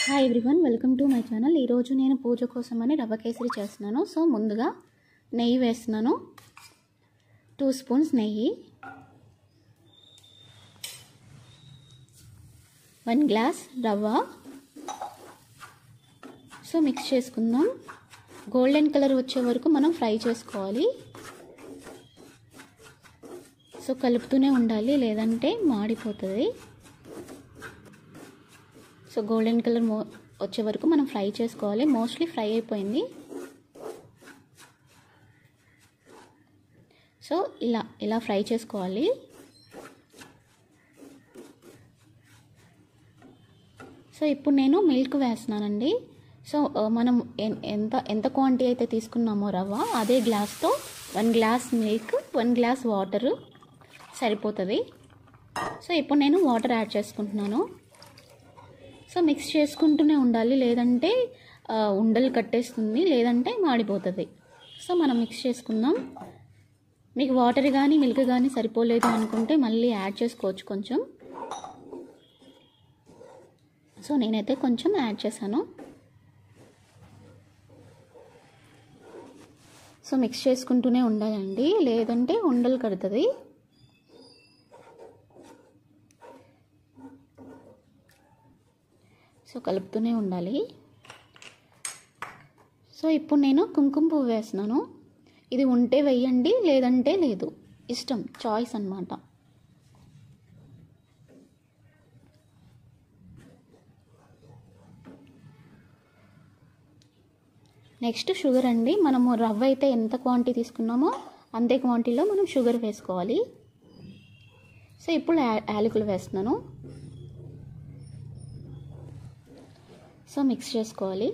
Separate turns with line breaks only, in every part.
hi everyone welcome to my channel ఈరోజు నేను పూజ కోసమని రవ్వ కేసరి చేస్తున్నాను సో ముందుగా నెయ్యి వేస్తున్నాను టూ స్పూన్స్ నెయ్యి వన్ గ్లాస్ రవ్వ సో మిక్స్ చేసుకుందాం గోల్డెన్ కలర్ వచ్చే వరకు మనం ఫ్రై చేసుకోవాలి సో కలుపుతూనే ఉండాలి లేదంటే మాడిపోతుంది సో గోల్డెన్ కలర్ మో వచ్చే వరకు మనం ఫ్రై చేసుకోవాలి మోస్ట్లీ ఫ్రై అయిపోయింది సో ఇలా ఇలా ఫ్రై చేసుకోవాలి సో ఇప్పుడు నేను మిల్క్ వేస్తున్నానండి సో మనం ఎంత ఎంత క్వాంటిటీ అయితే తీసుకున్నామో రవ్వ అదే గ్లాస్తో one glass milk one glass water సరిపోతుంది సో ఇప్పుడు నేను వాటర్ యాడ్ చేసుకుంటున్నాను సో మిక్స్ చేసుకుంటూనే ఉండాలి లేదంటే ఉండలు కట్టేస్తుంది లేదంటే మాడిపోతుంది సో మనం మిక్స్ చేసుకుందాం మీకు వాటర్ కానీ మిల్క్ కానీ సరిపోలేదు అనుకుంటే మళ్ళీ యాడ్ చేసుకోవచ్చు కొంచెం సో నేనైతే కొంచెం యాడ్ చేశాను సో మిక్స్ చేసుకుంటూనే ఉండాలండి లేదంటే ఉండలు కడుతుంది సో కలుపుతూనే ఉండాలి సో ఇప్పుడు నేను కుంకుమ పువ్వు వేస్తున్నాను ఇది ఉంటే వేయండి లేదంటే లేదు ఇష్టం చాయిస్ అనమాట నెక్స్ట్ షుగర్ అండి మనము రవ్వ అయితే ఎంత క్వాంటిటీ తీసుకున్నామో అంతే క్వాంటిటీలో మనం షుగర్ వేసుకోవాలి సో ఇప్పుడు యాలకులు వేస్తున్నాను సో మిక్స్ చేసుకోవాలి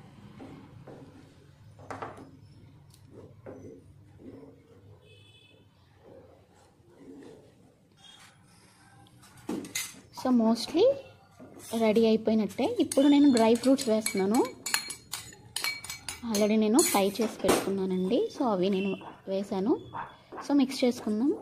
సో మోస్ట్లీ రెడీ అయిపోయినట్టే ఇప్పుడు నేను డ్రై ఫ్రూట్స్ వేస్తున్నాను ఆల్రెడీ నేను ఫ్రై చేసి పెట్టుకున్నానండి సో అవి నేను వేసాను సో మిక్స్ చేసుకుందాం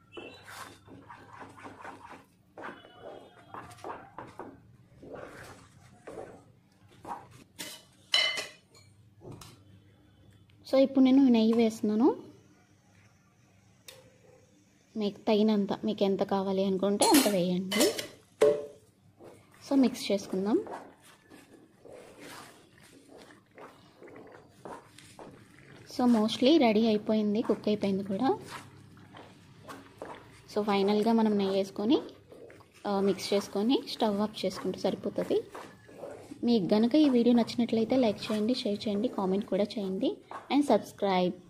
సో ఇప్పుడు నేను నెయ్యి వేస్తున్నాను మీకు తగినంత మీకు ఎంత కావాలి అనుకుంటే అంత వేయండి సో మిక్స్ చేసుకుందాం సో మోస్ట్లీ రెడీ అయిపోయింది కుక్ అయిపోయింది కూడా సో ఫైనల్గా మనం నెయ్యి వేసుకొని మిక్స్ చేసుకొని స్టవ్ ఆఫ్ చేసుకుంటే సరిపోతుంది మీకు గనుక ఈ వీడియో నచ్చినట్లయితే లైక్ చేయండి షేర్ చేయండి కామెంట్ కూడా చేయండి అండ్ సబ్స్క్రైబ్